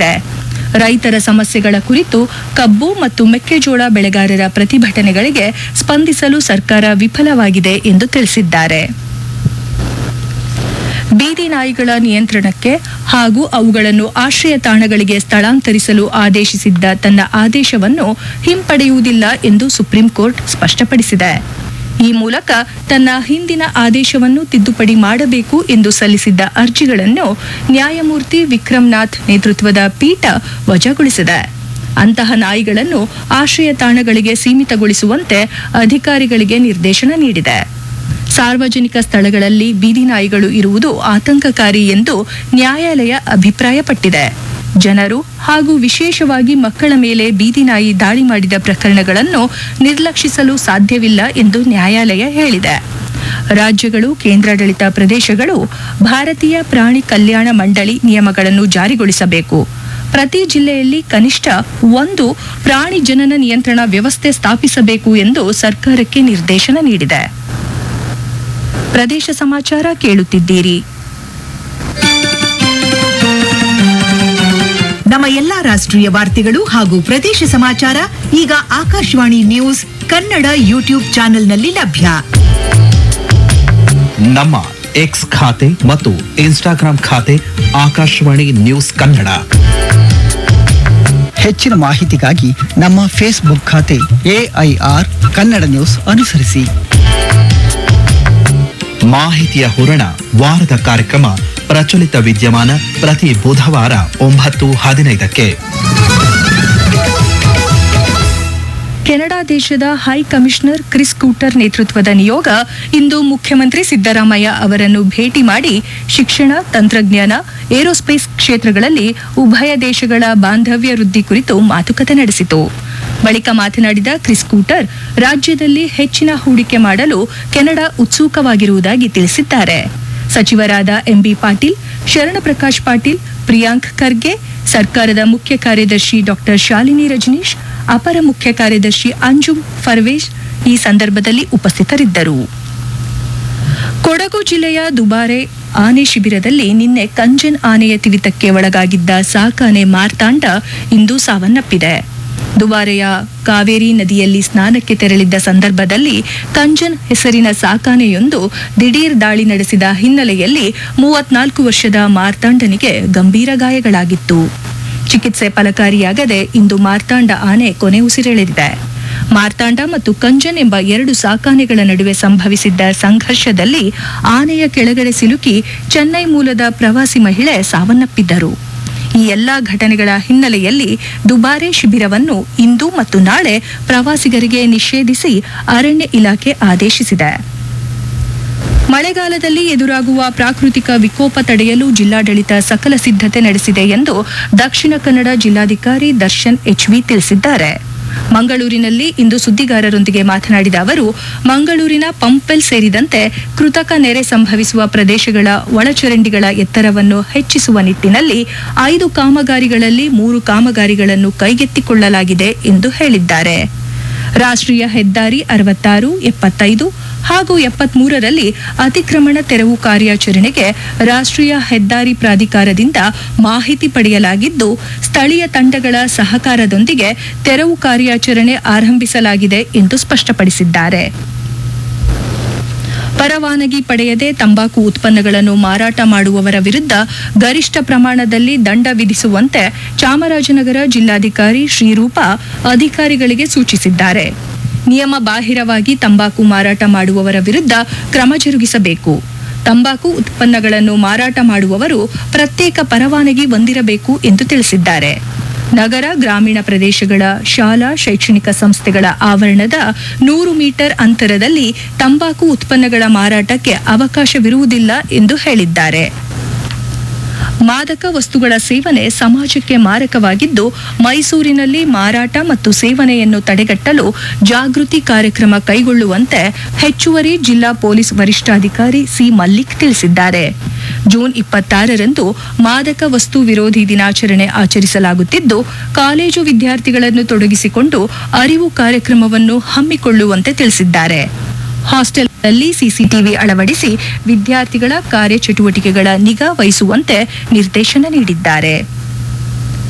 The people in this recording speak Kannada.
ತಿಳಿಸಿದೆ ರೈತರ ಸಮಸ್ಯೆಗಳ ಕುರಿತು ಕಬ್ಬು ಮತ್ತು ಮೆಕ್ಕೆಜೋಳ ಬೆಳೆಗಾರರ ಪ್ರತಿಭಟನೆಗಳಿಗೆ ಸ್ಪಂದಿಸಲು ಸರ್ಕಾರ ವಿಫಲವಾಗಿದೆ ಎಂದು ತಿಳಿಸಿದ್ದಾರೆ ಬೀದಿ ನಾಯಿಗಳ ನಿಯಂತ್ರಣಕ್ಕೆ ಹಾಗೂ ಅವುಗಳನ್ನು ಆಶ್ರಯ ತಾಣಗಳಿಗೆ ಸ್ಥಳಾಂತರಿಸಲು ಆದೇಶಿಸಿದ್ದ ತನ್ನ ಆದೇಶವನ್ನು ಹಿಂಪಡೆಯುವುದಿಲ್ಲ ಎಂದು ಸುಪ್ರೀಂ ಕೋರ್ಟ್ ಸ್ಪಷ್ಟಪಡಿಸಿದೆ ಈ ಮೂಲಕ ತನ್ನ ಹಿಂದಿನ ಆದೇಶವನ್ನು ತಿದ್ದುಪಡಿ ಮಾಡಬೇಕು ಎಂದು ಸಲ್ಲಿಸಿದ್ದ ಅರ್ಜಿಗಳನ್ನು ನ್ಯಾಯಮೂರ್ತಿ ವಿಕ್ರಮ್ನಾಥ್ ನೇತೃತ್ವದ ಪೀಠ ವಜಾಗೊಳಿಸಿದೆ ಅಂತಹ ನಾಯಿಗಳನ್ನು ಆಶ್ರಯ ತಾಣಗಳಿಗೆ ಸೀಮಿತಗೊಳಿಸುವಂತೆ ಅಧಿಕಾರಿಗಳಿಗೆ ನಿರ್ದೇಶನ ನೀಡಿದೆ ಸಾರ್ವಜನಿಕ ಸ್ಥಳಗಳಲ್ಲಿ ಬೀದಿ ನಾಯಿಗಳು ಇರುವುದು ಆತಂಕಕಾರಿ ಎಂದು ನ್ಯಾಯಾಲಯ ಅಭಿಪ್ರಾಯಪಟ್ಟಿದೆ ಜನರು ಹಾಗೂ ವಿಶೇಷವಾಗಿ ಮಕ್ಕಳ ಮೇಲೆ ಬೀದಿ ನಾಯಿ ದಾಳಿ ಮಾಡಿದ ಪ್ರಕರಣಗಳನ್ನು ನಿರ್ಲಕ್ಷಿಸಲು ಸಾಧ್ಯವಿಲ್ಲ ಎಂದು ನ್ಯಾಯಾಲಯ ಹೇಳಿದೆ ರಾಜ್ಯಗಳು ಕೇಂದ್ರಾಡಳಿತ ಪ್ರದೇಶಗಳು ಭಾರತೀಯ ಪ್ರಾಣಿ ಕಲ್ಯಾಣ ಮಂಡಳಿ ನಿಯಮಗಳನ್ನು ಜಾರಿಗೊಳಿಸಬೇಕು ಪ್ರತಿ ಜಿಲ್ಲೆಯಲ್ಲಿ ಕನಿಷ್ಠ ಒಂದು ಪ್ರಾಣಿ ಜನನ ನಿಯಂತ್ರಣ ವ್ಯವಸ್ಥೆ ಸ್ಥಾಪಿಸಬೇಕು ಎಂದು ಸರ್ಕಾರಕ್ಕೆ ನಿರ್ದೇಶನ ನೀಡಿದೆ ಪ್ರದೇಶ ಸಮಾಚಾರ ಕೇಳುತ್ತಿದ್ದೀರಿ ನಮ್ಮ ಎಲ್ಲಾ ರಾಷ್ಟ್ರೀಯ ವಾರ್ತೆಗಳು ಹಾಗೂ ಪ್ರದೇಶ ಸಮಾಚಾರ ಈಗ ಆಕಾಶವಾಣಿ ನ್ಯೂಸ್ ಕನ್ನಡ ಯೂಟ್ಯೂಬ್ ಚಾನೆಲ್ನಲ್ಲಿ ಲಭ್ಯ ನಮ್ಮ ಎಕ್ಸ್ ಖಾತೆ ಮತ್ತು ಇನ್ಸ್ಟಾಗ್ರಾಂ ಖಾತೆ ಆಕಾಶವಾಣಿ ನ್ಯೂಸ್ ಕನ್ನಡ ಹೆಚ್ಚಿನ ಮಾಹಿತಿಗಾಗಿ ನಮ್ಮ ಫೇಸ್ಬುಕ್ ಖಾತೆ ಎಐಆರ್ ಕನ್ನಡ ನ್ಯೂಸ್ ಅನುಸರಿಸಿ ಮಾಹಿತಿಯ ಹೂರಣ ವಾರದ ಕಾರ್ಯಕ್ರಮ ಪ್ರಚಲಿತ ವಿದ್ಯಮಾನ ಪ್ರತಿ ಬುಧವಾರ ಒಂಬತ್ತು ಹದಿನೈದಕ್ಕೆ ಕೆನಡಾ ದೇಶದ ಹೈ ಕಮಿಷನರ್ ಕ್ರಿಸ್ ಕೂಟರ್ ನೇತೃತ್ವದ ನಿಯೋಗ ಇಂದು ಮುಖ್ಯಮಂತ್ರಿ ಸಿದ್ದರಾಮಯ್ಯ ಅವರನ್ನು ಭೇಟಿ ಮಾಡಿ ಶಿಕ್ಷಣ ತಂತ್ರಜ್ಞಾನ ಏರೋಸ್ಪೇಸ್ ಕ್ಷೇತ್ರಗಳಲ್ಲಿ ಉಭಯ ದೇಶಗಳ ಬಾಂಧವ್ಯ ವೃದ್ಧಿ ಕುರಿತು ಮಾತುಕತೆ ನಡೆಸಿತು ಬಳಿಕ ಮಾತನಾಡಿದ ಕ್ರಿಸ್ ಕೂಟರ್ ರಾಜ್ಯದಲ್ಲಿ ಹೆಚ್ಚಿನ ಹೂಡಿಕೆ ಮಾಡಲು ಕೆನಡಾ ಉತ್ಸುಕವಾಗಿರುವುದಾಗಿ ತಿಳಿಸಿದ್ದಾರೆ ಸಚಿವರಾದ ಎಂಬಿ ಪಾಟೀಲ್ ಶರಣಪ್ರಕಾಶ್ ಪಾಟೀಲ್ ಪ್ರಿಯಾಂಕ್ ಖರ್ಗೆ ಸರ್ಕಾರದ ಮುಖ್ಯ ಕಾರ್ಯದರ್ಶಿ ಡಾಕ್ಟರ್ ಶಾಲಿನಿ ರಜನೀಶ್ ಅಪರ ಮುಖ್ಯ ಕಾರ್ಯದರ್ಶಿ ಅಂಜುಮ್ ಫರ್ವೇಶ್ ಈ ಸಂದರ್ಭದಲ್ಲಿ ಉಪಸ್ಥಿತರಿದ್ದರು ಕೊಡಗು ಜಿಲ್ಲೆಯ ದುಬಾರೆ ಆನೆ ಶಿಬಿರದಲ್ಲಿ ನಿನ್ನೆ ಕಂಜನ್ ಆನೆಯ ತಿವಿತಕ್ಕೆ ಒಳಗಾಗಿದ್ದ ಸಾಕಾನೆ ಮಾರ್ತಾಂಡ ಇಂದು ಸಾವನ್ನಪ್ಪಿದೆ ದುಬಾರೆಯ ಕಾವೇರಿ ನದಿಯಲ್ಲಿ ಸ್ನಾನಕ್ಕೆ ತೆರಳಿದ್ದ ಸಂದರ್ಭದಲ್ಲಿ ಕಂಜನ್ ಹೆಸರಿನ ಸಾಕಾನೆಯೊಂದು ದಿಢೀರ್ ದಾಳಿ ನಡೆಸಿದ ಹಿನ್ನೆಲೆಯಲ್ಲಿ ಮೂವತ್ನಾಲ್ಕು ವರ್ಷದ ಮಾರ್ತಾಂಡನಿಗೆ ಗಂಭೀರ ಗಾಯಗಳಾಗಿತ್ತು ಚಿಕಿತ್ಸೆ ಫಲಕಾರಿಯಾಗದೆ ಇಂದು ಮಾರ್ತಾಂಡ ಆನೆ ಕೊನೆ ಉಸಿರೆಳೆದಿದೆ ಮಾರ್ತಾಂಡ ಮತ್ತು ಕಂಜನ್ ಎಂಬ ಎರಡು ಸಾಕಾನೆಗಳ ನಡುವೆ ಸಂಭವಿಸಿದ್ದ ಸಂಘರ್ಷದಲ್ಲಿ ಆನೆಯ ಕೆಳಗಡೆ ಸಿಲುಕಿ ಚೆನ್ನೈ ಮೂಲದ ಪ್ರವಾಸಿ ಮಹಿಳೆ ಸಾವನ್ನಪ್ಪಿದ್ದರು ಈ ಎಲ್ಲಾ ಘಟನೆಗಳ ಹಿನ್ನೆಲೆಯಲ್ಲಿ ದುಬಾರೆ ಶಿಬಿರವನ್ನು ಇಂದು ಮತ್ತು ನಾಳೆ ಪ್ರವಾಸಿಗರಿಗೆ ನಿಷೇಧಿಸಿ ಅರಣ್ಯ ಇಲಾಖೆ ಆದೇಶಿಸಿದೆ ಮಳೆಗಾಲದಲ್ಲಿ ಎದುರಾಗುವ ಪ್ರಾಕೃತಿಕ ವಿಕೋಪ ತಡೆಯಲು ಜಿಲ್ಲಾಡಳಿತ ಸಕಲ ಸಿದ್ಧತೆ ನಡೆಸಿದೆ ಎಂದು ದಕ್ಷಿಣ ಕನ್ನಡ ಜಿಲ್ಲಾಧಿಕಾರಿ ದರ್ಶನ್ ಎಚ್ವಿ ತಿಳಿಸಿದ್ದಾರೆ ಮಂಗಳೂರಿನಲ್ಲಿ ಇಂದು ಸುದ್ದಿಗಾರರೊಂದಿಗೆ ಮಾತನಾಡಿದ ಅವರು ಮಂಗಳೂರಿನ ಪಂಪೆಲ್ ಸೇರಿದಂತೆ ಕೃತಕ ನೆರೆ ಸಂಭವಿಸುವ ಪ್ರದೇಶಗಳ ಒಳಚರಂಡಿಗಳ ಎತ್ತರವನ್ನು ಹೆಚ್ಚಿಸುವ ನಿಟ್ಟಿನಲ್ಲಿ ಐದು ಕಾಮಗಾರಿಗಳಲ್ಲಿ ಮೂರು ಕಾಮಗಾರಿಗಳನ್ನು ಕೈಗೆತ್ತಿಕೊಳ್ಳಲಾಗಿದೆ ಎಂದು ಹೇಳಿದ್ದಾರೆ ರಾಷ್ಟ್ರೀಯ ಹೆದ್ದಾರಿ ಅರವತ್ತಾರು ಎಪ್ಪತ್ತೈದು ಹಾಗೂ ಎಪ್ಪತ್ಮೂರರಲ್ಲಿ ಅತಿಕ್ರಮಣ ತೆರವು ಕಾರ್ಯಾಚರಣೆಗೆ ರಾಷ್ಟ್ರೀಯ ಹೆದ್ದಾರಿ ಪ್ರಾಧಿಕಾರದಿಂದ ಮಾಹಿತಿ ಪಡೆಯಲಾಗಿದ್ದು ಸ್ಥಳೀಯ ತಂಡಗಳ ಸಹಕಾರದೊಂದಿಗೆ ತೆರವು ಕಾರ್ಯಾಚರಣೆ ಆರಂಭಿಸಲಾಗಿದೆ ಎಂದು ಸ್ಪಷ್ಟಪಡಿಸಿದ್ದಾರೆ ಪರವಾನಗಿ ಪಡೆಯದೆ ತಂಬಾಕು ಉತ್ಪನ್ನಗಳನ್ನು ಮಾರಾಟ ಮಾಡುವವರ ವಿರುದ್ಧ ಗರಿಷ್ಠ ಪ್ರಮಾಣದಲ್ಲಿ ದಂಡ ವಿಧಿಸುವಂತೆ ಚಾಮರಾಜನಗರ ಜಿಲ್ಲಾಧಿಕಾರಿ ಶ್ರೀರೂಪ ಅಧಿಕಾರಿಗಳಿಗೆ ಸೂಚಿಸಿದ್ದಾರೆ ನಿಯಮ ಬಾಹಿರವಾಗಿ ತಂಬಾಕು ಮಾರಾಟ ಮಾಡುವವರ ವಿರುದ್ಧ ಕ್ರಮ ಜರುಗಿಸಬೇಕು ತಂಬಾಕು ಉತ್ಪನ್ನಗಳನ್ನು ಮಾರಾಟ ಮಾಡುವವರು ಪ್ರತ್ಯೇಕ ಪರವಾನಗಿ ಹೊಂದಿರಬೇಕು ಎಂದು ತಿಳಿಸಿದ್ದಾರೆ ನಗರ ಗ್ರಾಮೀಣ ಪ್ರದೇಶಗಳ ಶಾಲಾ ಶೈಕ್ಷಣಿಕ ಸಂಸ್ಥೆಗಳ ಆವರಣದ ನೂರು ಮೀಟರ್ ಅಂತರದಲ್ಲಿ ತಂಬಾಕು ಉತ್ಪನ್ನಗಳ ಮಾರಾಟಕ್ಕೆ ಅವಕಾಶವಿರುವುದಿಲ್ಲ ಎಂದು ಹೇಳಿದ್ದಾರೆ ಮಾದಕ ವಸ್ತುಗಳ ಸೇವನೆ ಸಮಾಜಕ್ಕೆ ಮಾರಕವಾಗಿದ್ದು ಮೈಸೂರಿನಲ್ಲಿ ಮಾರಾಟ ಮತ್ತು ಸೇವನೆಯನ್ನು ತಡೆಗಟ್ಟಲು ಜಾಗೃತಿ ಕಾರ್ಯಕ್ರಮ ಕೈಗೊಳ್ಳುವಂತೆ ಹೆಚ್ಚುವರಿ ಜಿಲ್ಲಾ ಪೊಲೀಸ್ ವರಿಷ್ಠಾಧಿಕಾರಿ ಸಿ ಮಲ್ಲಿಕ್ ತಿಳಿಸಿದ್ದಾರೆ ಜೂನ್ ಇಪ್ಪತ್ತಾರರಂದು ಮಾದಕ ವಸ್ತು ವಿರೋಧಿ ದಿನಾಚರಣೆ ಆಚರಿಸಲಾಗುತ್ತಿದ್ದು ಕಾಲೇಜು ವಿದ್ಯಾರ್ಥಿಗಳನ್ನು ತೊಡಗಿಸಿಕೊಂಡು ಅರಿವು ಕಾರ್ಯಕ್ರಮವನ್ನು ಹಮ್ಮಿಕೊಳ್ಳುವಂತೆ ತಿಳಿಸಿದ್ದಾರೆ ಹಾಸ್ಟೆಲ್ನಲ್ಲಿ ಸಿಸಿಟಿವಿ ಅಳವಡಿಸಿ ವಿದ್ಯಾರ್ಥಿಗಳ ಕಾರ್ಯಚಟುವಟಿಕೆಗಳ ನಿಗಾ ವಹಿಸುವಂತೆ ನಿರ್ದೇಶನ ನೀಡಿದ್ದಾರೆ